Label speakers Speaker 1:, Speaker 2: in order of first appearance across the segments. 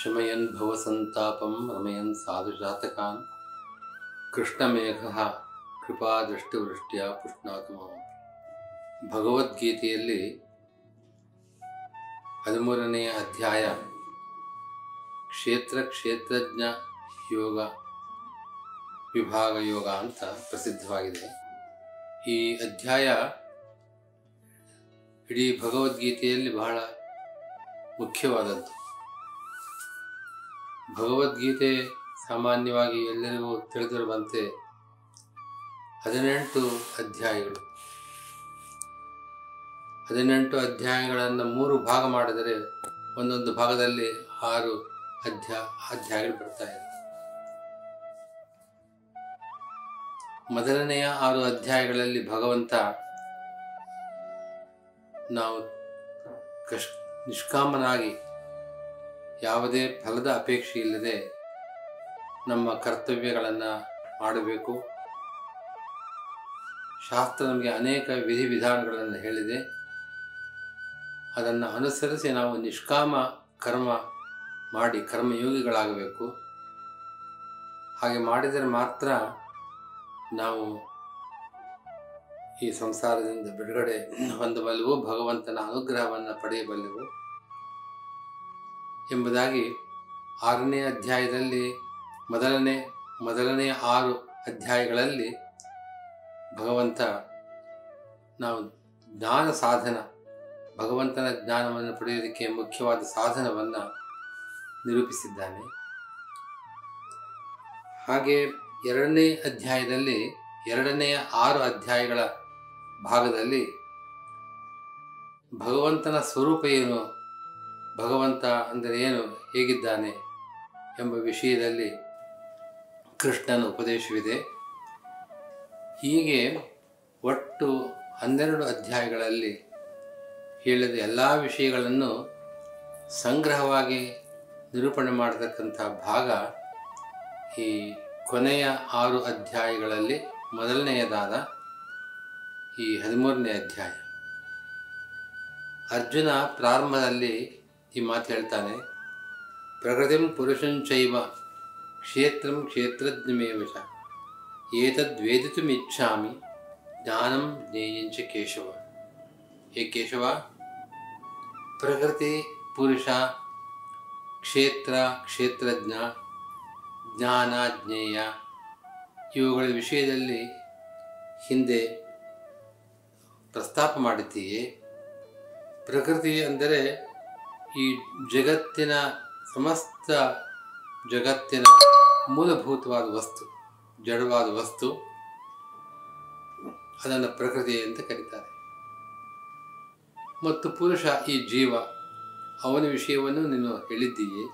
Speaker 1: ಶಮಯನ್ ಭವಸಂತಾಪಂ ರಮಯನ್ ಸಾಧುಜಾತಕಾನ್ ಕೃಷ್ಣಮೇಘ ಕೃಪಾದೃಷ್ಟಿವೃಷ್ಟಿಯ ಪುಷ್ಣಾತು ಮಾಂ ಭಗವದ್ಗೀತೆಯಲ್ಲಿ ಹದಿಮೂರನೆಯ ಅಧ್ಯಾಯ ಕ್ಷೇತ್ರ ಕ್ಷೇತ್ರಜ್ಞ ಯೋಗ ವಿಭಾಗ ಯೋಗ ಅಂತ ಪ್ರಸಿದ್ಧವಾಗಿದೆ ಈ ಅಧ್ಯಾಯ ಇಡೀ ಭಗವದ್ಗೀತೆಯಲ್ಲಿ ಬಹಳ ಮುಖ್ಯವಾದದ್ದು ಭಗವದ್ಗೀತೆ ಸಾಮಾನ್ಯವಾಗಿ ಎಲ್ಲರಿಗೂ ತಿಳಿದಿರುವಂತೆ ಹದಿನೆಂಟು ಅಧ್ಯಾಯಗಳು ಹದಿನೆಂಟು ಅಧ್ಯಾಯಗಳನ್ನು ಮೂರು ಭಾಗ ಮಾಡಿದರೆ ಒಂದೊಂದು ಭಾಗದಲ್ಲಿ ಆರು ಅಧ್ಯಾಯ ಅಧ್ಯಾಯಗಳು ಬರ್ತಾ ಇದೆ ಮೊದಲನೆಯ ಆರು ಅಧ್ಯಾಯಗಳಲ್ಲಿ ಭಗವಂತ ನಾವು ಕಶ್ ನಿಷ್ಕಾಮನಾಗಿ ಯಾವುದೇ ಫಲದ ಅಪೇಕ್ಷೆ ಇಲ್ಲದೆ ನಮ್ಮ ಕರ್ತವ್ಯಗಳನ್ನು ಮಾಡಬೇಕು ಶಾಸ್ತ್ರ ನಮಗೆ ಅನೇಕ ವಿಧಿವಿಧಾನಗಳನ್ನು ಹೇಳಿದೆ ಅದನ್ನು ಅನುಸರಿಸಿ ನಾವು ನಿಷ್ಕಾಮ ಕರ್ಮ ಮಾಡಿ ಕರ್ಮಯೋಗಿಗಳಾಗಬೇಕು ಹಾಗೆ ಮಾಡಿದರೆ ಮಾತ್ರ ನಾವು ಈ ಸಂಸಾರದಿಂದ ಬಿಡುಗಡೆ ಹೊಂದಬಲ್ಲೆವು ಭಗವಂತನ ಅನುಗ್ರಹವನ್ನು ಪಡೆಯಬಲ್ಲೆವು ಎಂಬುದಾಗಿ ಆರನೇ ಅಧ್ಯಾಯದಲ್ಲಿ ಮೊದಲನೇ ಮೊದಲನೇ ಆರು ಅಧ್ಯಾಯಗಳಲ್ಲಿ ಭಗವಂತ ನಾವು ಜ್ಞಾನ ಸಾಧನ ಭಗವಂತನ ಜ್ಞಾನವನ್ನು ಪಡೆಯೋದಕ್ಕೆ ಮುಖ್ಯವಾದ ಸಾಧನವನ್ನು ನಿರೂಪಿಸಿದ್ದಾನೆ ಹಾಗೆ ಎರಡನೇ ಅಧ್ಯಾಯದಲ್ಲಿ ಎರಡನೆಯ ಆರು ಅಧ್ಯಾಯಗಳ ಭಾಗದಲ್ಲಿ ಭಗವಂತನ ಸ್ವರೂಪ ಏನು ಭಗವಂತ ಅಂದರೆ ಏನು ಹೇಗಿದ್ದಾನೆ ಎಂಬ ವಿಷಯದಲ್ಲಿ ಕೃಷ್ಣನ ಉಪದೇಶವಿದೆ ಹೀಗೆ ಒಟ್ಟು ಹನ್ನೆರಡು ಅಧ್ಯಾಯಗಳಲ್ಲಿ ಹೇಳಿದ ಎಲ್ಲ ವಿಷಯಗಳನ್ನು ಸಂಗ್ರಹವಾಗಿ ನಿರೂಪಣೆ ಮಾಡತಕ್ಕಂಥ ಭಾಗ ಈ ಕೊನೆಯ ಆರು ಅಧ್ಯಾಯಗಳಲ್ಲಿ ಮೊದಲನೆಯದಾದ ಈ ಹದಿಮೂರನೇ ಅಧ್ಯಾಯ ಅರ್ಜುನ ಪ್ರಾರಂಭದಲ್ಲಿ ಈ ಮಾತು ಹೇಳ್ತಾನೆ ಪ್ರಕೃತಿಂ ಪುರುಷಂಚೈವ ಕ್ಷೇತ್ರಂ ಕ್ಷೇತ್ರಜ್ಞಮೇವ ಚ ಏತದ್ವೇದಿತುಮಿಚ್ಛಾಮಿ ಜ್ಞಾನಂ ಜ್ಞೇಯಂಚ ಕೇಶವ ಹೇ ಕೇಶವ ಪ್ರಕೃತಿ ಪುರುಷ ಕ್ಷೇತ್ರ ಕ್ಷೇತ್ರಜ್ಞ ಜ್ಞಾನ ಜ್ಞೇಯ ಇವುಗಳ ವಿಷಯದಲ್ಲಿ ಹಿಂದೆ ಪ್ರಸ್ತಾಪ ಮಾಡಿದ್ದೀಯೇ ಪ್ರಕೃತಿ ಅಂದರೆ ಈ ಜಗತ್ತಿನ ಸಮಸ್ತ ಜಗತ್ತಿನ ಮೂಲಭೂತವಾದ ವಸ್ತು ಜಡವಾದ ವಸ್ತು ಅದನ್ನು ಪ್ರಕೃತಿ ಅಂತ ಕರೀತಾರೆ ಮತ್ತು ಪುರುಷ ಈ ಜೀವ ಅವನ ವಿಷಯವನ್ನು ನೀನು ಹೇಳಿದ್ದೀಯೇ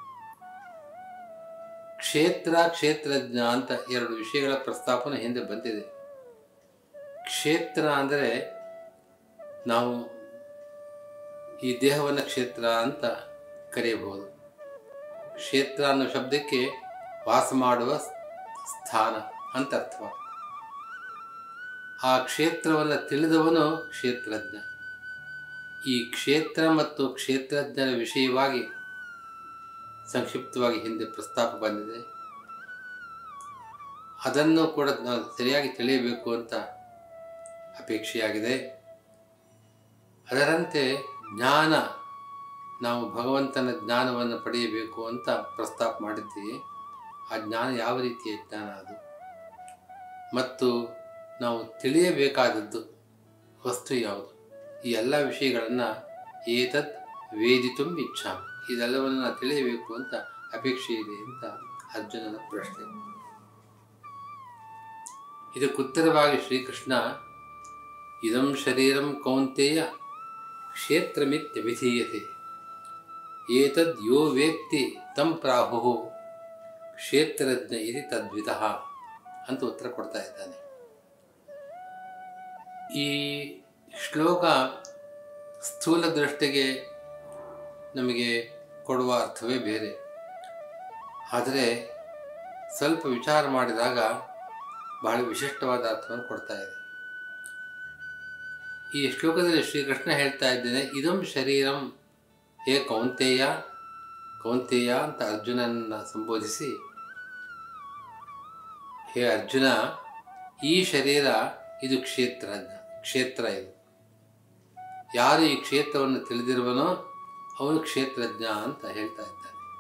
Speaker 1: ಕ್ಷೇತ್ರ ಕ್ಷೇತ್ರಜ್ಞ ಅಂತ ಎರಡು ವಿಷಯಗಳ ಪ್ರಸ್ತಾಪನ ಹಿಂದೆ ಬಂದಿದೆ ಕ್ಷೇತ್ರ ಅಂದರೆ ನಾವು ಈ ದೇಹವನ್ನು ಕ್ಷೇತ್ರ ಅಂತ ಕರೆಯಬಹುದು ಕ್ಷೇತ್ರ ಅನ್ನೋ ಶಬ್ದಕ್ಕೆ ವಾಸ ಮಾಡುವ ಸ್ಥಾನ ಅಂತ ಅರ್ಥವಾಗುತ್ತೆ ಆ ಕ್ಷೇತ್ರವನ್ನು ತಿಳಿದವನು ಕ್ಷೇತ್ರಜ್ಞ ಈ ಕ್ಷೇತ್ರ ಮತ್ತು ಕ್ಷೇತ್ರಜ್ಞರ ವಿಷಯವಾಗಿ ಸಂಕ್ಷಿಪ್ತವಾಗಿ ಹಿಂದೆ ಪ್ರಸ್ತಾಪ ಬಂದಿದೆ ಅದನ್ನು ಕೂಡ ನಾವು ಸರಿಯಾಗಿ ತಿಳಿಯಬೇಕು ಅಂತ ಅಪೇಕ್ಷೆಯಾಗಿದೆ ಅದರಂತೆ ಜ್ಞಾನ ನಾವು ಭಗವಂತನ ಜ್ಞಾನವನ್ನು ಪಡೆಯಬೇಕು ಅಂತ ಪ್ರಸ್ತಾಪ ಮಾಡಿದ್ದೀವಿ ಆ ಜ್ಞಾನ ಯಾವ ರೀತಿಯ ಜ್ಞಾನ ಅದು ಮತ್ತು ನಾವು ತಿಳಿಯಬೇಕಾದದ್ದು ವಸ್ತು ಯಾವುದು ಈ ಎಲ್ಲ ವಿಷಯಗಳನ್ನು ಏತದ್ ವೇದಿತು ಇಚ್ಛಾಮಿ ಇದೆಲ್ಲವನ್ನು ನಾನು ತಿಳಿಯಬೇಕು ಅಂತ ಅಪೇಕ್ಷೆ ಇದೆ ಅಂತ ಅರ್ಜುನನ ಪ್ರಶ್ನೆ ಇದಕ್ಕುತ್ತರವಾಗಿ ಶ್ರೀಕೃಷ್ಣ ಇದಂ ಶರೀರಂ ಕೌಂತೆಯ ಕ್ಷೇತ್ರಮಿತ್ಯಭಿಧೀಯತೆ ಏತದ್ ಯೋ ವೇತ್ತಿ ತಂ ಪ್ರಾಹು ಕ್ಷೇತ್ರಜ್ಞ ಇದು ತದ್ವಿತಃ ಅಂತ ಉತ್ತರ ಕೊಡ್ತಾ ಇದ್ದಾನೆ ಈ ಶ್ಲೋಕ ಸ್ಥೂಲ ದೃಷ್ಟಿಗೆ ನಮಗೆ ಕೊಡುವ ಅರ್ಥವೇ ಬೇರೆ ಆದರೆ ಸ್ವಲ್ಪ ವಿಚಾರ ಮಾಡಿದಾಗ ಬಹಳ ವಿಶಿಷ್ಟವಾದ ಅರ್ಥವನ್ನು ಕೊಡ್ತಾ ಇದೆ ಈ ಶ್ಲೋಕದಲ್ಲಿ ಶ್ರೀಕೃಷ್ಣ ಹೇಳ್ತಾ ಇದ್ದೇನೆ ಇದಂ ಶರೀರಂ ಹೇ ಕೌಂತೆಯ ಕೌಂತೆಯ ಅಂತ ಅರ್ಜುನನನ್ನು ಸಂಬೋಧಿಸಿ ಹೇ ಅರ್ಜುನ ಈ ಶರೀರ ಇದು ಕ್ಷೇತ್ರ ಕ್ಷೇತ್ರ ಇದು ಯಾರು ಈ ಕ್ಷೇತ್ರವನ್ನು ತಿಳಿದಿರುವನೋ ಅವನು ಕ್ಷೇತ್ರಜ್ಞ ಅಂತ ಹೇಳ್ತಾ ಇದ್ದಾನೆ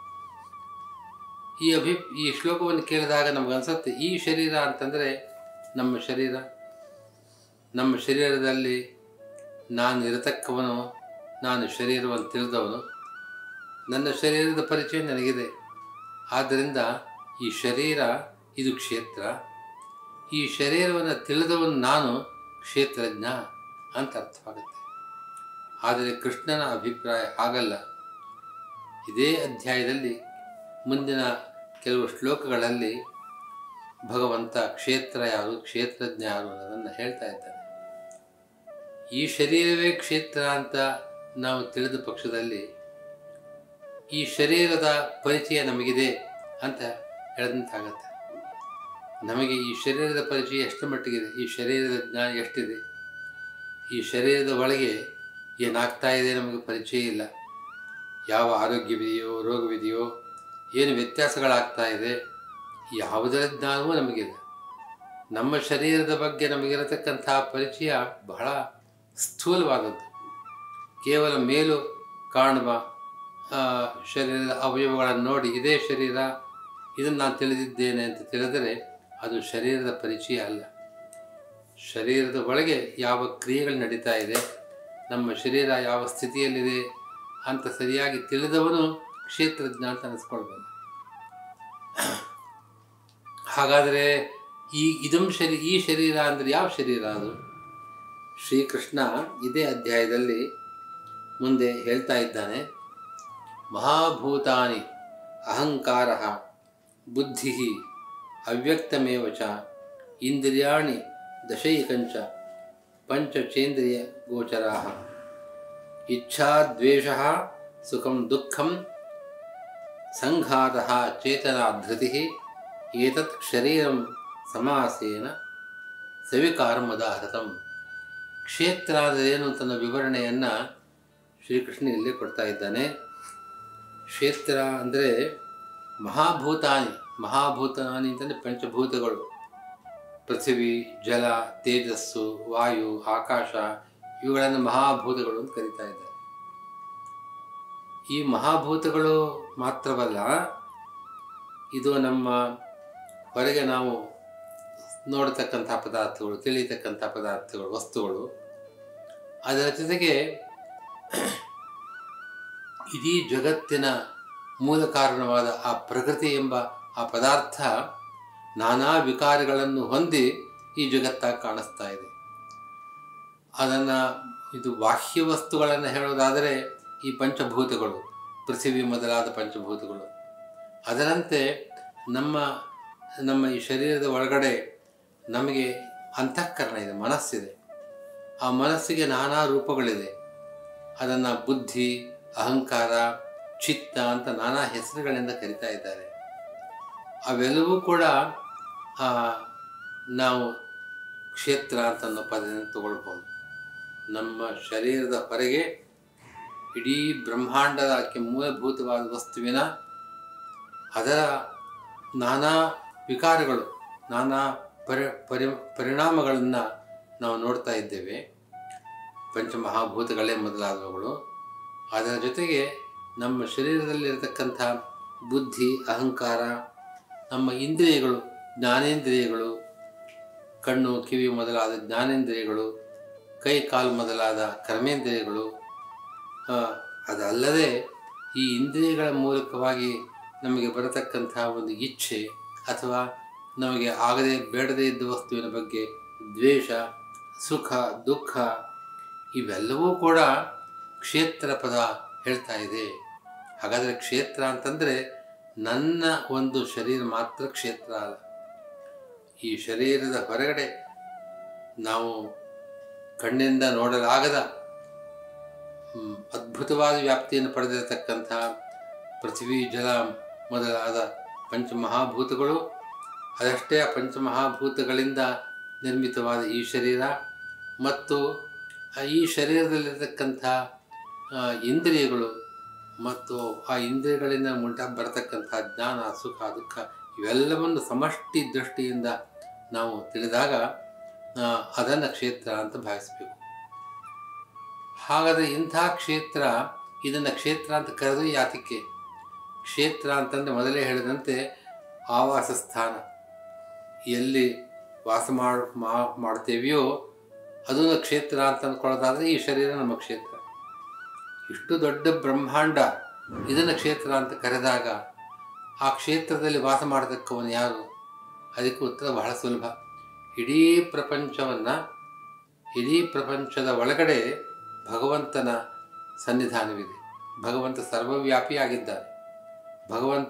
Speaker 1: ಈ ಅಭಿ ಈ ಶ್ಲೋಕವನ್ನು ಕೇಳಿದಾಗ ನಮಗನ್ಸುತ್ತೆ ಈ ಶರೀರ ಅಂತಂದರೆ ನಮ್ಮ ಶರೀರ ನಮ್ಮ ಶರೀರದಲ್ಲಿ ನಾನು ಇರತಕ್ಕವನು ನಾನು ಶರೀರವನ್ನು ತಿಳಿದವನು ನನ್ನ ಶರೀರದ ಪರಿಚಯ ನನಗಿದೆ ಆದ್ದರಿಂದ ಈ ಶರೀರ ಇದು ಕ್ಷೇತ್ರ ಈ ಶರೀರವನ್ನು ತಿಳಿದವನು ನಾನು ಕ್ಷೇತ್ರಜ್ಞ ಅಂತ ಅರ್ಥವಾಗುತ್ತೆ ಆದರೆ ಕೃಷ್ಣನ ಅಭಿಪ್ರಾಯ ಹಾಗಲ್ಲ ಇದೇ ಅಧ್ಯಾಯದಲ್ಲಿ ಮುಂದಿನ ಕೆಲವು ಶ್ಲೋಕಗಳಲ್ಲಿ ಭಗವಂತ ಕ್ಷೇತ್ರ ಯಾರು ಕ್ಷೇತ್ರಜ್ಞ ಯಾರು ಅನ್ನೋದನ್ನು ಹೇಳ್ತಾ ಇದ್ದಾನೆ ಈ ಶರೀರವೇ ಕ್ಷೇತ್ರ ಅಂತ ನಾವು ತಿಳಿದ ಪಕ್ಷದಲ್ಲಿ ಈ ಶರೀರದ ಪರಿಚಯ ನಮಗಿದೆ ಅಂತ ಹೇಳಿದಂತಾಗತ್ತೆ ನಮಗೆ ಈ ಶರೀರದ ಪರಿಚಯ ಎಷ್ಟು ಮಟ್ಟಿಗಿದೆ ಈ ಶರೀರದ ಜ್ಞಾನ ಎಷ್ಟಿದೆ ಈ ಶರೀರದ ಒಳಗೆ ಏನಾಗ್ತಾ ಇದೆ ನಮಗೆ ಪರಿಚಯ ಇಲ್ಲ ಯಾವ ಆರೋಗ್ಯವಿದೆಯೋ ರೋಗವಿದೆಯೋ ಏನು ವ್ಯತ್ಯಾಸಗಳಾಗ್ತಾ ಇದೆ ಯಾವುದರ ಜ್ಞಾನವೂ ನಮಗಿಲ್ಲ ನಮ್ಮ ಶರೀರದ ಬಗ್ಗೆ ನಮಗಿರತಕ್ಕಂಥ ಪರಿಚಯ ಬಹಳ ಸ್ಥೂಲವಾದದ್ದು ಕೇವಲ ಮೇಲು ಕಾಣುವ ಆ, ಶರೀರದ ಅವಯವಗಳನ್ನು ನೋಡಿ ಇದೇ ಶರೀರ ಇದನ್ನು ನಾನು ತಿಳಿದಿದ್ದೇನೆ ಅಂತ ತಿಳಿದರೆ ಅದು ಶರೀರದ ಪರಿಚಯ ಅಲ್ಲ ಶರೀರದ ಒಳಗೆ ಯಾವ ಕ್ರಿಯೆಗಳು ನಡೀತಾ ಇದೆ ನಮ್ಮ ಶರೀರ ಯಾವ ಸ್ಥಿತಿಯಲ್ಲಿದೆ ಅಂತ ಸರಿಯಾಗಿ ತಿಳಿದವನು ಕ್ಷೇತ್ರಜ್ಞ ಅಂತ ಅನಿಸ್ಕೊಳ್ಬೋದು ಹಾಗಾದರೆ ಈ ಇದಂ ಶರೀ ಈ ಶರೀರ ಅಂದರೆ ಯಾವ ಶರೀರ ಅದು ಶ್ರೀಕೃಷ್ಣ ಇದೇ ಅಧ್ಯಾಯದಲ್ಲಿ ಮುಂದೆ ಹೇಳ್ತಾ ಇದ್ದಾನೆ ಮಹಾಭೂತಾನಿ ಅಹಂಕಾರ ಬುದ್ಧಿ ಅವ್ಯಕ್ತಮೇವ ಚ ಇಂದ್ರಿಯಾಣಿ ದಶೈಕಂಚ ಪಂಚಚೇಂದ್ರಿಯ ಗೋಚರಾ ಇಚ್ಛಾ ದ್ವೇಷ ಸುಖಂ ದುಃಖಂ ಸಂಘಾತ ಚೇತನಾ ಧೃತಿ ಏತತ್ ಶರೀರಂ ಸಮಾಸೇನ ಸವಿಕಾರ್ಮದಾಹೃತಂ ಕ್ಷೇತ್ರ ಅಂದರೆ ಏನು ತನ್ನ ವಿವರಣೆಯನ್ನು ಶ್ರೀಕೃಷ್ಣ ಇಲ್ಲಿ ಕೊಡ್ತಾ ಇದ್ದಾನೆ ಕ್ಷೇತ್ರ ಅಂದರೆ ಮಹಾಭೂತಾನಿ ಮಹಾಭೂತಾನಿ ಅಂತಂದರೆ ಪಂಚಭೂತಗಳು ಪೃಥ್ವಿ ಜಲ ತೇಜಸ್ಸು ವಾಯು ಆಕಾಶ ಇವುಗಳನ್ನು ಮಹಾಭೂತಗಳು ಅಂತ ಕರೀತಾ ಇದ್ದಾರೆ ಈ ಮಹಾಭೂತಗಳು ಮಾತ್ರವಲ್ಲ ಇದು ನಮ್ಮ ಹೊರಗೆ ನಾವು ನೋಡತಕ್ಕಂಥ ಪದಾರ್ಥಗಳು ತಿಳಿಯತಕ್ಕಂಥ ಪದಾರ್ಥಗಳು ವಸ್ತುಗಳು ಅದರ ಜೊತೆಗೆ ಇಡೀ ಜಗತ್ತಿನ ಮೂಲ ಕಾರಣವಾದ ಆ ಪ್ರಕೃತಿ ಎಂಬ ಆ ಪದಾರ್ಥ ನಾನಾ ವಿಕಾರಗಳನ್ನು ಹೊಂದಿ ಈ ಜಗತ್ತಾಗಿ ಕಾಣಿಸ್ತಾ ಇದೆ ಅದನ್ನು ಇದು ಬಾಹ್ಯ ವಸ್ತುಗಳನ್ನು ಹೇಳೋದಾದರೆ ಈ ಪಂಚಭೂತಗಳು ಪೃಥ್ವಿ ಮೊದಲಾದ ಪಂಚಭೂತಗಳು ಅದರಂತೆ ನಮ್ಮ ನಮ್ಮ ಈ ಶರೀರದ ಒಳಗಡೆ ನಮಗೆ ಅಂತಃಕರಣ ಇದೆ ಮನಸ್ಸಿದೆ ಆ ಮನಸ್ಸಿಗೆ ನಾನಾ ರೂಪಗಳಿದೆ ಅದನ್ನು ಬುದ್ಧಿ ಅಹಂಕಾರ ಚಿತ್ತ ಅಂತ ನಾನಾ ಹೆಸರುಗಳಿಂದ ಕರಿತಾ ಇದ್ದಾರೆ ಅವೆಲ್ಲವೂ ಕೂಡ ಆ, ನಾವು ಕ್ಷೇತ್ರ ಅಂತ ಅನ್ನೋ ಪದದಿಂದ ತಗೊಳ್ಬೋದು ನಮ್ಮ ಶರೀರದ ಹೊರಗೆ ಇಡೀ ಬ್ರಹ್ಮಾಂಡದ ಆಕೆ ಮೂಲಭೂತವಾದ ವಸ್ತುವಿನ ಅದರ ನಾನಾ ವಿಕಾರಗಳು ನಾನಾ ಪರಿ ಪರಿ ಪರಿಣಾಮಗಳನ್ನು ನಾವು ನೋಡ್ತಾ ಇದ್ದೇವೆ ಪಂಚಮಹಾಭೂತಗಳೇ ಮೊದಲಾದವುಗಳು ಅದರ ಜೊತೆಗೆ ನಮ್ಮ ಶರೀರದಲ್ಲಿರತಕ್ಕಂಥ ಬುದ್ಧಿ ಅಹಂಕಾರ ನಮ್ಮ ಇಂದ್ರಿಯಗಳು ಜ್ಞಾನೇಂದ್ರಿಯಗಳು ಕಣ್ಣು ಕಿವಿ ಮೊದಲಾದ ಜ್ಞಾನೇಂದ್ರಿಯಗಳು ಕೈ ಕಾಲು ಮೊದಲಾದ ಕರ್ಮೇಂದ್ರಿಯಗಳು ಆ, ಅದಲ್ಲದೆ ಈ ಇಂದ್ರಿಯಗಳ ಮೂಲಕವಾಗಿ ನಮಗೆ ಬರತಕ್ಕಂಥ ಒಂದು ಇಚ್ಛೆ ಅಥವಾ ನಮಗೆ ಆಗದೆ ಬೇಡದೇ ಇದ್ದ ವಸ್ತುವಿನ ಬಗ್ಗೆ ದ್ವೇಷ ಸುಖ ದುಃಖ ಇವೆಲ್ಲವೂ ಕೂಡ ಕ್ಷೇತ್ರ ಪದ ಹೇಳ್ತಾ ಇದೆ ಹಾಗಾದರೆ ಕ್ಷೇತ್ರ ಅಂತಂದರೆ ನನ್ನ ಒಂದು ಶರೀರ ಮಾತ್ರ ಕ್ಷೇತ್ರ ಅಲ್ಲ ಈ ಶರೀರದ ಹೊರಗಡೆ ನಾವು ಕಣ್ಣಿಂದ ನೋಡಲಾಗದ ಹ್ಮ್, ಅದ್ಭುತವಾದ ವ್ಯಾಪ್ತಿಯನ್ನು ಪಡೆದಿರತಕ್ಕಂಥ ಪೃಥ್ವಿ ಜಲ ಮೊದಲಾದ ಪಂಚಮಹಾಭೂತಗಳು ಅದಷ್ಟೇ ಆ ಪಂಚಮಹಾಭೂತಗಳಿಂದ ನಿರ್ಮಿತವಾದ ಈ ಶರೀರ ಮತ್ತು ಆ ಈ ಶರೀರದಲ್ಲಿರತಕ್ಕಂಥ ಆ, ಇಂದ್ರಿಯಗಳು ಮತ್ತು ಆ ಇಂದ್ರಿಯಗಳಿಂದ ಮುಂಟ ಬರತಕ್ಕಂಥ ಜ್ಞಾನ ಸುಖ ದುಃಖ ಇವೆಲ್ಲವನ್ನು ಸಮಷ್ಟಿ ದೃಷ್ಟಿಯಿಂದ ನಾವು ತಿಳಿದಾಗ ಅದನ್ನು ಕ್ಷೇತ್ರ ಅಂತ ಭಾವಿಸಬೇಕು ಹಾಗಾದರೆ ಇಂಥ ಕ್ಷೇತ್ರ ಇದನ್ನು ಕ್ಷೇತ್ರ ಅಂತ ಕರೆದು ಯಾತಕ್ಕೆ ಕ್ಷೇತ್ರ ಅಂತಂದರೆ ಮೊದಲೇ ಹೇಳಿದಂತೆ ಆವಾಸ ಸ್ಥಾನ ಎಲ್ಲಿ ವಾಸ ಮಾಡ್ ಮಾ- ಮಾಡ್ತೇವೆಯೋ ಅದನ್ನು ಕ್ಷೇತ್ರ ಅಂತ ಅಂದ್ಕೊಳ್ಳೋದಾದರೆ ಈ ಶರೀರ ನಮ್ಮ ಕ್ಷೇತ್ರ ಇಷ್ಟು ದೊಡ್ಡ ಬ್ರಹ್ಮಾಂಡ ಇದನ್ನು ಕ್ಷೇತ್ರ ಅಂತ ಕರೆದಾಗ ಆ ಕ್ಷೇತ್ರದಲ್ಲಿ ವಾಸ ಮಾಡತಕ್ಕವನು ಯಾರು ಅದಕ್ಕೆ ಉತ್ತರ ಬಹಳ ಸುಲಭ ಇಡೀ ಪ್ರಪಂಚವನ್ನು ಇಡೀ ಪ್ರಪಂಚದ ಒಳಗಡೆ ಭಗವಂತನ ಸನ್ನಿಧಾನವಿದೆ ಭಗವಂತ ಸರ್ವವ್ಯಾಪಿಯಾಗಿದ್ದಾನೆ ಭಗವಂತ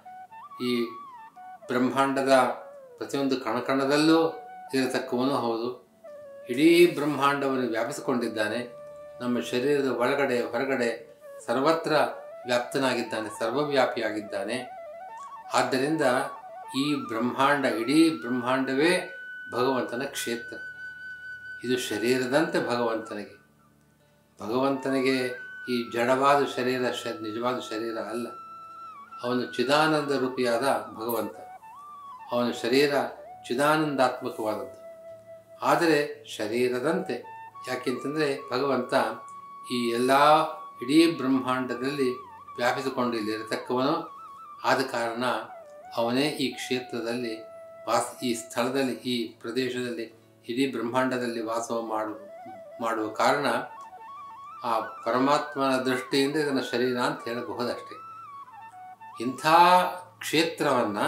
Speaker 1: ಈ ಬ್ರಹ್ಮಾಂಡದ ಪ್ರತಿಯೊಂದು ಕಣಕಣದಲ್ಲೂ ಇರತಕ್ಕವನು ಹೌದು ಇಡೀ ಬ್ರಹ್ಮಾಂಡವನ್ನು ವ್ಯಾಪಿಸಿಕೊಂಡಿದ್ದಾನೆ ನಮ್ಮ ಶರೀರದ ಒಳಗಡೆ ಹೊರಗಡೆ ಸರ್ವತ್ರ ವ್ಯಾಪ್ತನಾಗಿದ್ದಾನೆ ಸರ್ವವ್ಯಾಪಿಯಾಗಿದ್ದಾನೆ ಆದ್ದರಿಂದ ಈ ಬ್ರಹ್ಮಾಂಡ ಇಡೀ ಬ್ರಹ್ಮಾಂಡವೇ ಭಗವಂತನ ಕ್ಷೇತ್ರ ಇದು ಶರೀರದಂತೆ ಭಗವಂತನಿಗೆ ಭಗವಂತನಿಗೆ ಈ ಜಡವಾದ ಶರೀರ ಶ ನಿಜವಾದ ಶರೀರ ಅಲ್ಲ ಅವನು ಚಿದಾನಂದ ರೂಪಿಯಾದ ಭಗವಂತ ಅವನ ಶರೀರ ಚಿದಾನಂದಾತ್ಮಕವಾದದ್ದು ಆದರೆ ಶರೀರದಂತೆ ಯಾಕೆಂತಂದರೆ ಭಗವಂತ ಈ ಎಲ್ಲ ಇಡೀ ಬ್ರಹ್ಮಾಂಡದಲ್ಲಿ ವ್ಯಾಪಿಸಿಕೊಂಡು ಇಲ್ಲಿರತಕ್ಕವನು ಆದ ಕಾರಣ ಅವನೇ ಈ ಕ್ಷೇತ್ರದಲ್ಲಿ ವಾಸ ಈ ಸ್ಥಳದಲ್ಲಿ ಈ ಪ್ರದೇಶದಲ್ಲಿ ಇಡೀ ಬ್ರಹ್ಮಾಂಡದಲ್ಲಿ ವಾಸ ಮಾಡು ಮಾಡುವ ಕಾರಣ ಆ ಪರಮಾತ್ಮನ ದೃಷ್ಟಿಯಿಂದ ಇದನ್ನು ಶರೀರ ಅಂತ ಹೇಳಬಹುದಷ್ಟೇ ಇಂಥ ಕ್ಷೇತ್ರವನ್ನು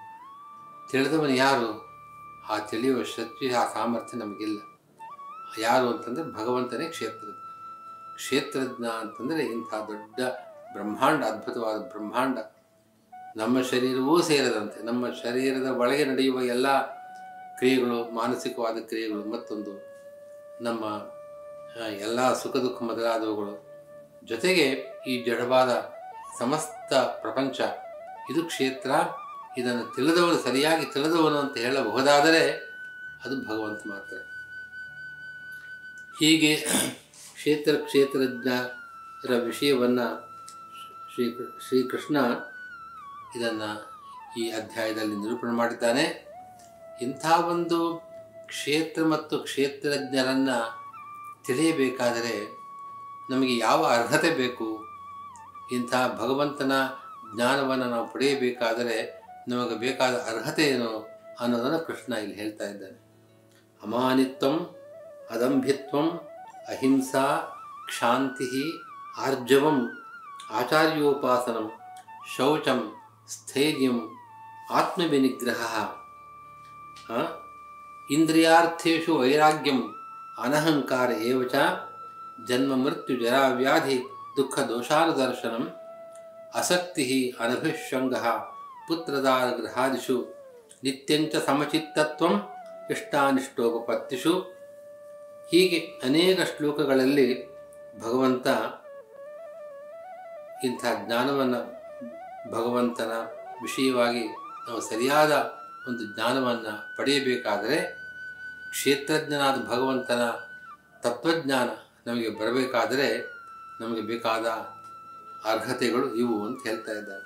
Speaker 1: ತಿಳಿದವನು ಯಾರು ಆ ತಿಳಿಯುವ ಶಕ್ತಿ ಆ ಸಾಮರ್ಥ್ಯ ನಮಗಿಲ್ಲ ಯಾರು ಅಂತಂದರೆ ಭಗವಂತನೇ ಕ್ಷೇತ್ರಜ್ಞ ಕ್ಷೇತ್ರಜ್ಞ ಅಂತಂದರೆ ಇಂಥ ದೊಡ್ಡ ಬ್ರಹ್ಮಾಂಡ ಅದ್ಭುತವಾದ ಬ್ರಹ್ಮಾಂಡ ನಮ್ಮ ಶರೀರವೂ ಸೇರದಂತೆ ನಮ್ಮ ಶರೀರದ ಒಳಗೆ ನಡೆಯುವ ಎಲ್ಲ ಕ್ರಿಯೆಗಳು ಮಾನಸಿಕವಾದ ಕ್ರಿಯೆಗಳು ಮತ್ತೊಂದು ನಮ್ಮ ಆ, ಎಲ್ಲ ಸುಖ ದುಃಖ ಮೊದಲಾದವುಗಳು ಜೊತೆಗೆ ಈ ಜಡವಾದ ಸಮಸ್ತ ಪ್ರಪಂಚ ಇದು ಕ್ಷೇತ್ರ ಇದನ್ನು ತಿಳಿದವನು ಸರಿಯಾಗಿ ತಿಳಿದವನು ಅಂತ ಹೇಳಬಹುದಾದರೆ ಅದು ಭಗವಂತ ಮಾತ್ರ ಹೀಗೆ ಕ್ಷೇತ್ರ ಕ್ಷೇತ್ರಜ್ಞರ ವಿಷಯವನ್ನು ಶ್ರೀ ಶ್ರೀಕೃಷ್ಣ ಇದನ್ನು ಈ ಅಧ್ಯಾಯದಲ್ಲಿ ನಿರೂಪಣೆ ಮಾಡಿದ್ದಾನೆ ಇಂಥ ಒಂದು ಕ್ಷೇತ್ರ ಮತ್ತು ಕ್ಷೇತ್ರಜ್ಞರನ್ನು ತಿಳಿಯಬೇಕಾದರೆ ನಮಗೆ ಯಾವ ಅರ್ಹತೆ ಬೇಕು ಇಂಥ ಭಗವಂತನ ಜ್ಞಾನವನ್ನು ನಾವು ಪಡೆಯಬೇಕಾದರೆ ನಮಗೆ ಬೇಕಾದ ಅರ್ಹತೆ ಏನು ಅನ್ನೋದನ್ನು ಕೃಷ್ಣ ಇಲ್ಲಿ ಹೇಳ್ತಾ ಇದ್ದಾನೆ ಅಮಾನಿತ್ವಂ ಅದಂಭಿತ್ವಂ ಅಹಿಂಸಾ ಕ್ಷಾಂತಿ ಆರ್ಜವಂ ಆಚಾರ್ಯೋಪಾಸನಂ ಶೌಚಂ ಸ್ಥೈರ್ಯಂ ಆತ್ಮವಿನಿಗ್ರಹ ಆ, ಇಂದ್ರಿಯಾರ್ಥೇಷು ವೈರಾಗ್ಯಂ ಅನಹಂಕಾರ ಏವ ಚ ಜನ್ಮ ಮೃತ್ಯು ಜರಾ ವ್ಯಾಧಿ ದುಃಖ ದೋಷಾನುದರ್ಶನಂ ಅಸಕ್ತಿ ಅನಭಿಶ್ವಂಗ ಪುತ್ರದಾರಗೃಹಾದಿಷು ನಿತ್ಯಂಚ ಸಮಚಿತ್ತತ್ವಂ ಇಷ್ಟಾನಿಷ್ಟೋಪಪತ್ತಿಷು ಹೀಗೆ ಅನೇಕ ಶ್ಲೋಕಗಳಲ್ಲಿ ಭಗವಂತ ಇಂಥ ಜ್ಞಾನವನ್ನು ಭಗವಂತನ ವಿಷಯವಾಗಿ ನಾವು ಸರಿಯಾದ ಒಂದು ಜ್ಞಾನವನ್ನು ಪಡೆಯಬೇಕಾದರೆ ಕ್ಷೇತ್ರಜ್ಞನಾದ ಭಗವಂತನ ತತ್ವಜ್ಞಾನ ನಮಗೆ ಬರಬೇಕಾದರೆ ನಮಗೆ ಬೇಕಾದ ಅರ್ಹತೆಗಳು ಇವು ಅಂತ ಹೇಳ್ತಾ ಇದ್ದಾರೆ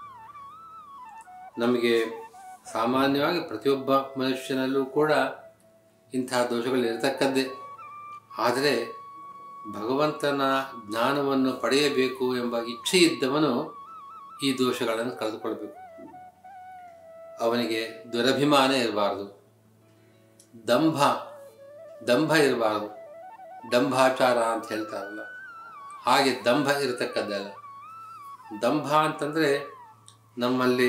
Speaker 1: ನಮಗೆ ಸಾಮಾನ್ಯವಾಗಿ ಪ್ರತಿಯೊಬ್ಬ ಮನುಷ್ಯನಲ್ಲೂ ಕೂಡ ಇಂಥ ದೋಷಗಳು ಇರತಕ್ಕದ್ದೇ ಆದರೆ ಭಗವಂತನ ಜ್ಞಾನವನ್ನು ಪಡೆಯಬೇಕು ಎಂಬ ಇಚ್ಛೆ ಇದ್ದವನು ಈ ದೋಷಗಳನ್ನು ಕಳೆದುಕೊಳ್ಬೇಕು ಅವನಿಗೆ ದುರಭಿಮಾನ ಇರಬಾರ್ದು ದಂಭ ದಂಭ ಇರಬಾರ್ದು ದಂಭಾಚಾರ ಅಂತ ಹೇಳ್ತಾರಲ್ಲ ಹಾಗೆ ದಂಭ ಇರತಕ್ಕದ್ದಲ್ಲ ದಂಭ ಅಂತಂದರೆ ನಮ್ಮಲ್ಲಿ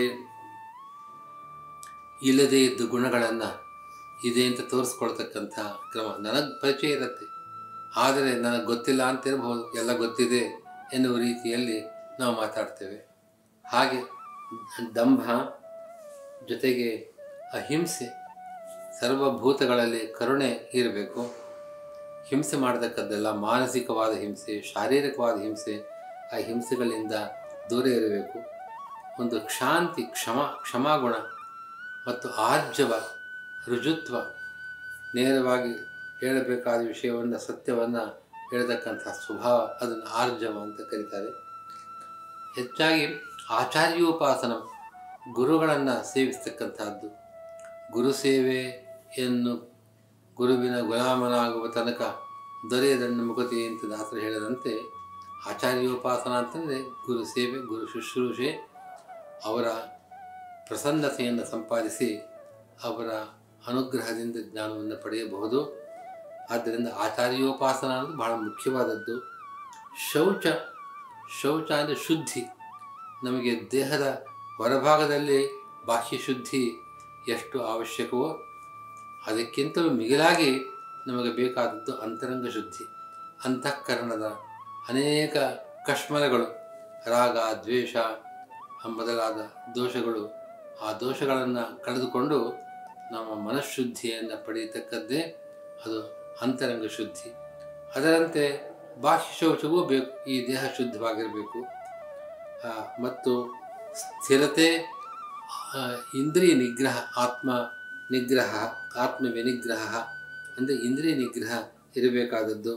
Speaker 1: ಇಲ್ಲದೇ ಇದ್ದ ಗುಣಗಳನ್ನು ಇದೆ ಅಂತ ತೋರಿಸ್ಕೊಳ್ತಕ್ಕಂಥ ಕ್ರಮ ನನಗೆ ಪರಿಚಯ ಇರುತ್ತೆ ಆದರೆ ನನಗೆ ಗೊತ್ತಿಲ್ಲ ಅಂತ ಇರಬಹುದು ಎಲ್ಲ ಗೊತ್ತಿದೆ ಎನ್ನುವ ರೀತಿಯಲ್ಲಿ ನಾವು ಮಾತಾಡ್ತೇವೆ ಹಾಗೆ ದಂಭ ಜೊತೆಗೆ ಅಹಿಂಸೆ ಸರ್ವಭೂತಗಳಲ್ಲಿ ಕರುಣೆ ಇರಬೇಕು ಹಿಂಸೆ ಮಾಡತಕ್ಕದ್ದೆಲ್ಲ ಮಾನಸಿಕವಾದ ಹಿಂಸೆ ಶಾರೀರಿಕವಾದ ಹಿಂಸೆ ಆ ಹಿಂಸೆಗಳಿಂದ ದೂರ ಇರಬೇಕು ಒಂದು ಕ್ಷಾಂತಿ ಕ್ಷಮ ಕ್ಷಮಾಗುಣ ಮತ್ತು ಆರ್ಜವ ರುಜುತ್ವ ನೇರವಾಗಿ ಹೇಳಬೇಕಾದ ವಿಷಯವನ್ನು ಸತ್ಯವನ್ನು ಹೇಳ್ತಕ್ಕಂಥ ಸ್ವಭಾವ ಅದನ್ನು ಆರ್ಜವ ಅಂತ ಕರೀತಾರೆ ಹೆಚ್ಚಾಗಿ ಆಚಾರ್ಯೋಪಾಸನ ಗುರುಗಳನ್ನು ಸೇವಿಸ್ತಕ್ಕಂಥದ್ದು ಗುರು ಸೇವೆಯನ್ನು ಗುರುವಿನ ಗುಲಾಮನಾಗುವ ತನಕ ದೊರೆಯದನ್ನು ಮುಖತಿ ಅಂತ ದಾಸರು ಹೇಳಿದಂತೆ ಆಚಾರ್ಯೋಪಾಸನ ಅಂತಂದರೆ ಗುರು ಸೇವೆ ಗುರು ಶುಶ್ರೂಷೆ ಅವರ ಪ್ರಸನ್ನತೆಯನ್ನು ಸಂಪಾದಿಸಿ ಅವರ ಅನುಗ್ರಹದಿಂದ ಜ್ಞಾನವನ್ನು ಪಡೆಯಬಹುದು ಆದ್ದರಿಂದ ಆಚಾರ್ಯೋಪಾಸನ ಅನ್ನೋದು ಬಹಳ ಮುಖ್ಯವಾದದ್ದು ಶೌಚ ಶೌಚ ಅಂದರೆ ಶುದ್ಧಿ ನಮಗೆ ದೇಹದ ಹೊರಭಾಗದಲ್ಲಿ ಬಾಹ್ಯ ಶುದ್ಧಿ ಎಷ್ಟು ಅವಶ್ಯಕವೋ ಅದಕ್ಕಿಂತಲೂ ಮಿಗಿಲಾಗಿ ನಮಗೆ ಬೇಕಾದದ್ದು ಅಂತರಂಗ ಶುದ್ಧಿ ಅಂತಃಕರಣದ ಅನೇಕ ಕಶ್ಮಲಗಳು ರಾಗ ದ್ವೇಷ ಮೊದಲಾದ ದೋಷಗಳು ಆ ದೋಷಗಳನ್ನು ಕಳೆದುಕೊಂಡು ನಮ್ಮ ಮನಃಶುದ್ಧಿಯನ್ನು ಪಡೆಯತಕ್ಕದ್ದೇ ಅದು ಅಂತರಂಗ ಶುದ್ಧಿ ಅದರಂತೆ ಬಾಹ್ಯ ಶೌಚವೂ ಬೇಕು ಈ ದೇಹ ಶುದ್ಧವಾಗಿರಬೇಕು ಆ, ಮತ್ತು ಸ್ಥಿರತೆ ಆ, ಇಂದ್ರಿಯ ನಿಗ್ರಹ ಆತ್ಮ ನಿಗ್ರಹ ಆತ್ಮ ವಿನಿಗ್ರಹ ಅಂದರೆ ಇಂದ್ರಿಯ ನಿಗ್ರಹ ಇರಬೇಕಾದದ್ದು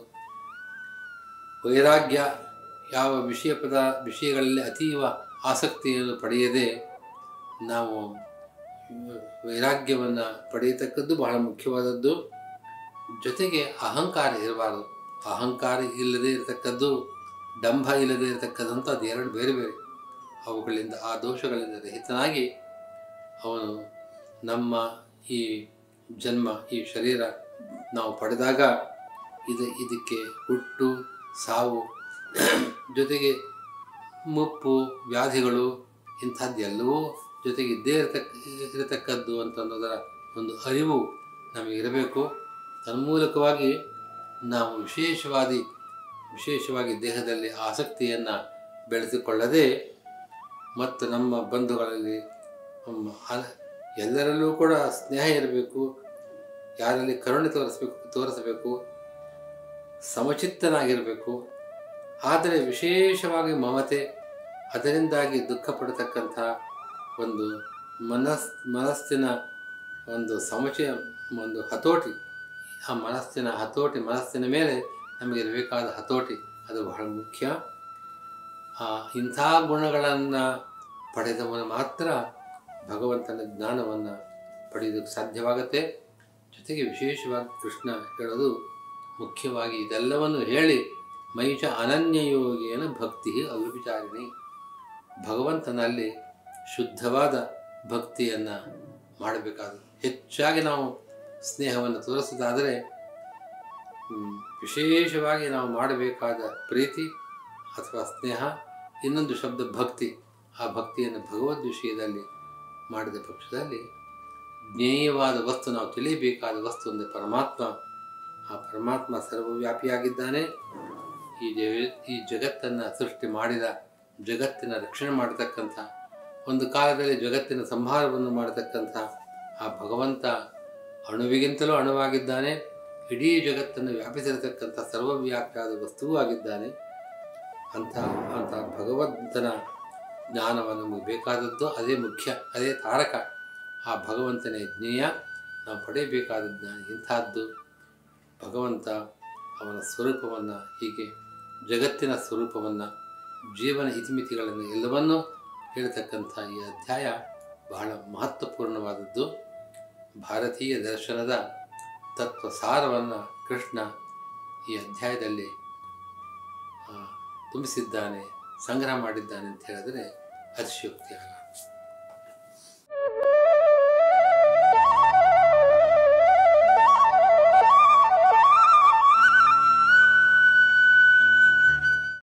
Speaker 1: ವೈರಾಗ್ಯ ಯಾವ ವಿಷಯ ಪದ ವಿಷಯಗಳಲ್ಲಿ ಅತೀವ ಆಸಕ್ತಿಯನ್ನು ಪಡೆಯದೆ ನಾವು ವೈರಾಗ್ಯವನ್ನು ಪಡೆಯತಕ್ಕದ್ದು ಬಹಳ ಮುಖ್ಯವಾದದ್ದು ಜೊತೆಗೆ ಅಹಂಕಾರ ಇರಬಾರದು ಅಹಂಕಾರ ಇಲ್ಲದೆ ಇರತಕ್ಕದ್ದು ಡಂಭ ಇಲ್ಲದೆ ಇರತಕ್ಕದ್ದು ಅಂತ ಅದು ಎರಡು ಬೇರೆ ಬೇರೆ ಅವುಗಳಿಂದ ಆ ದೋಷಗಳಿಂದ ರಹಿತನಾಗಿ ಅವನು ನಮ್ಮ ಈ ಜನ್ಮ ಈ ಶರೀರ ನಾವು ಪಡೆದಾಗ ಇದು ಇದಕ್ಕೆ ಹುಟ್ಟು ಸಾವು ಜೊತೆಗೆ ಮುಪ್ಪು ವ್ಯಾಧಿಗಳು ಇಂಥದ್ದೆಲ್ಲವೂ ಜೊತೆಗೆ ಇದ್ದೇ ಇರತಕ್ಕ ಇರತಕ್ಕದ್ದು ಅಂತ ಅನ್ನೋದರ ಒಂದು ಅರಿವು ನಮಗಿರಬೇಕು ತನ್ಮೂಲಕವಾಗಿ ನಾವು ವಿಶೇಷವಾದಿ ವಿಶೇಷವಾಗಿ ದೇಹದಲ್ಲಿ ಆಸಕ್ತಿಯನ್ನು ಬೆಳೆಸಿಕೊಳ್ಳದೆ ಮತ್ತು ನಮ್ಮ ಬಂಧುಗಳಲ್ಲಿ ನಮ್ಮ ಅನ- ಎಲ್ಲರಲ್ಲೂ ಕೂಡ ಸ್ನೇಹ ಇರಬೇಕು ಯಾರಲ್ಲಿ ಕರುಣೆ ತೋರಿಸಬೇಕು ತೋರಿಸಬೇಕು ಸಮಚಿತ್ತನಾಗಿರಬೇಕು ಆದರೆ ವಿಶೇಷವಾಗಿ ಮಮತೆ ಅದರಿಂದಾಗಿ ದುಃಖ ಪಡತಕ್ಕಂಥ ಒಂದು ಮನಸ್ ಮನಸ್ಸಿನ ಒಂದು ಸಮಚಯ ಒಂದು ಹತೋಟಿ ಆ ಮನಸ್ಸಿನ ಹತೋಟಿ ಮನಸ್ಸಿನ ಮೇಲೆ ನಮಗೆ ಇರಬೇಕಾದ ಹತೋಟಿ ಅದು ಬಹಳ ಮುಖ್ಯ ಆ ಇಂಥ ಗುಣಗಳನ್ನು ಪಡೆದವನು ಮಾತ್ರ ಭಗವಂತನ ಜ್ಞಾನವನ್ನು ಪಡೆಯೋದಕ್ಕೆ ಸಾಧ್ಯವಾಗುತ್ತೆ ಜೊತೆಗೆ ವಿಶೇಷವಾಗಿ ಕೃಷ್ಣ ಹೇಳೋದು ಮುಖ್ಯವಾಗಿ ಇದೆಲ್ಲವನ್ನು ಹೇಳಿ ಮೈಷ ಅನನ್ಯಯೋಗೇನ ಭಕ್ತಿ ಅವ್ಯಭಿಚಾರಿಣಿ ಭಗವಂತನಲ್ಲಿ ಶುದ್ಧವಾದ ಭಕ್ತಿಯನ್ನು ಮಾಡಬೇಕಾದ ಹೆಚ್ಚಾಗಿ ನಾವು ಸ್ನೇಹವನ್ನು ತೋರಿಸೋದಾದರೆ ಹ್ಮ್, ವಿಶೇಷವಾಗಿ ನಾವು ಮಾಡಬೇಕಾದ ಪ್ರೀತಿ ಅಥವಾ ಸ್ನೇಹ ಇನ್ನೊಂದು ಶಬ್ದ ಭಕ್ತಿ ಆ ಭಕ್ತಿಯನ್ನು ಭಗವದ್ ವಿಷಯದಲ್ಲಿ ಮಾಡಿದ ಪಕ್ಷದಲ್ಲಿ ಜ್ಞೇಯವಾದ ವಸ್ತು ನಾವು ತಿಳಿಯಬೇಕಾದ ವಸ್ತು ಅಂದರೆ ಪರಮಾತ್ಮ ಆ ಪರಮಾತ್ಮ ಸರ್ವವ್ಯಾಪಿಯಾಗಿದ್ದಾನೆ ಈ ಜಗ ಈ ಜಗತ್ತನ್ನು ಸೃಷ್ಟಿ ಮಾಡಿದ ಜಗತ್ತಿನ ರಕ್ಷಣೆ ಮಾಡತಕ್ಕಂಥ ಒಂದು ಕಾಲದಲ್ಲಿ ಜಗತ್ತಿನ ಸಂಹಾರವನ್ನು ಮಾಡತಕ್ಕಂಥ ಆ ಭಗವಂತ ಅಣುವಿಗಿಂತಲೂ ಅಣುವಾಗಿದ್ದಾನೆ ಇಡೀ ಜಗತ್ತನ್ನು ವ್ಯಾಪಿಸಿರತಕ್ಕಂಥ ಸರ್ವವ್ಯಾಪಿಯಾದ ವಸ್ತುವೂ ಆಗಿದ್ದಾನೆ ಅಂಥ ಅಂಥ ಭಗವಂತನ ಜ್ಞಾನವನ್ನು ನಮಗೆ ಬೇಕಾದದ್ದು ಅದೇ ಮುಖ್ಯ ಅದೇ ತಾರಕ ಆ ಭಗವಂತನೇ ಜ್ಞೇಯ ನಾವು ಪಡೆಯಬೇಕಾದ ಜ್ಞಾನ ಇಂಥದ್ದು ಭಗವಂತ ಅವನ ಸ್ವರೂಪವನ್ನು ಹೀಗೆ ಜಗತ್ತಿನ ಸ್ವರೂಪವನ್ನು ಜೀವನ ಇತಿಮಿತಿಗಳನ್ನು ಎಲ್ಲವನ್ನೂ ಹೇಳ್ತಕ್ಕಂಥ ಈ ಅಧ್ಯಾಯ ಬಹಳ ಮಹತ್ವಪೂರ್ಣವಾದದ್ದು ಭಾರತೀಯ ದರ್ಶನದ ತತ್ವ ಸಾರವನ್ನು ಕೃಷ್ಣ ಈ ಅಧ್ಯಾಯದಲ್ಲಿ ಆ, ತುಂಬಿಸಿದ್ದಾನೆ ಸಂಗ್ರಹ ಮಾಡಿದ್ದಾನೆ ಅಂತ ಹೇಳಿದ್ರೆ ಅತಿಶಯೋಕ್ತಿ ಅಲ್ಲ